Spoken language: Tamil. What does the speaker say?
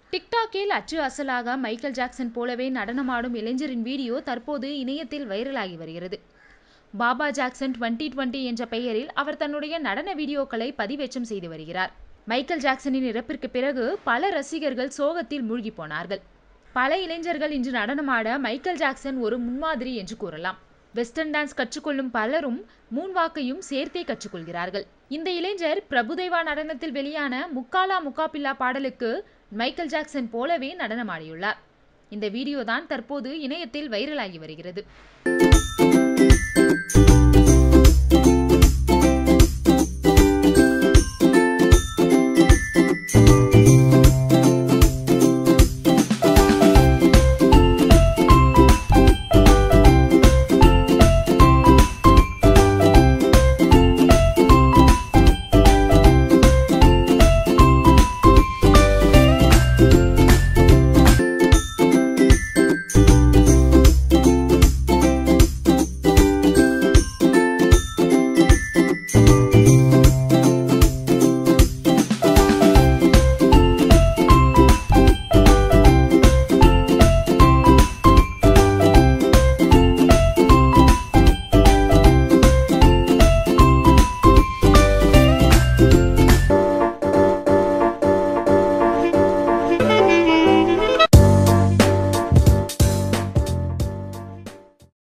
டிக்டாக்கில் அச்சு அசலாக மைக்கேல் ஜாக்சன் போலவே நடனமாடும் இளைஞரின் வீடியோ தற்போது இணையத்தில் வைரலாகி வருகிறது பாபா ஜாக்சன் டுவெண்ட்டி டுவெண்ட்டி என்ற பெயரில் அவர் தன்னுடைய நடன வீடியோக்களை பதிவேற்றம் செய்து வருகிறார் மைக்கேல் ஜாக்சனின் இறப்பிற்கு பிறகு பல ரசிகர்கள் சோகத்தில் மூழ்கி போனார்கள் பல இளைஞர்கள் இன்று நடனமாட மைக்கேல் ஜாக்சன் ஒரு முன்மாதிரி என்று கூறலாம் வெஸ்டர்ன் டான்ஸ் கற்றுக்கொள்ளும் பலரும் மூன்வாக்கையும் சேர்த்தே கற்றுக்கொள்கிறார்கள் இந்த இளைஞர் பிரபுதேவா நடனத்தில் வெளியான முக்காலா முக்காபில்லா பாடலுக்கு மைக்கேல் ஜாக்சன் போலவே நடனமாடியுள்ளார் இந்த வீடியோ தான் தற்போது இணையத்தில் வைரலாகி வருகிறது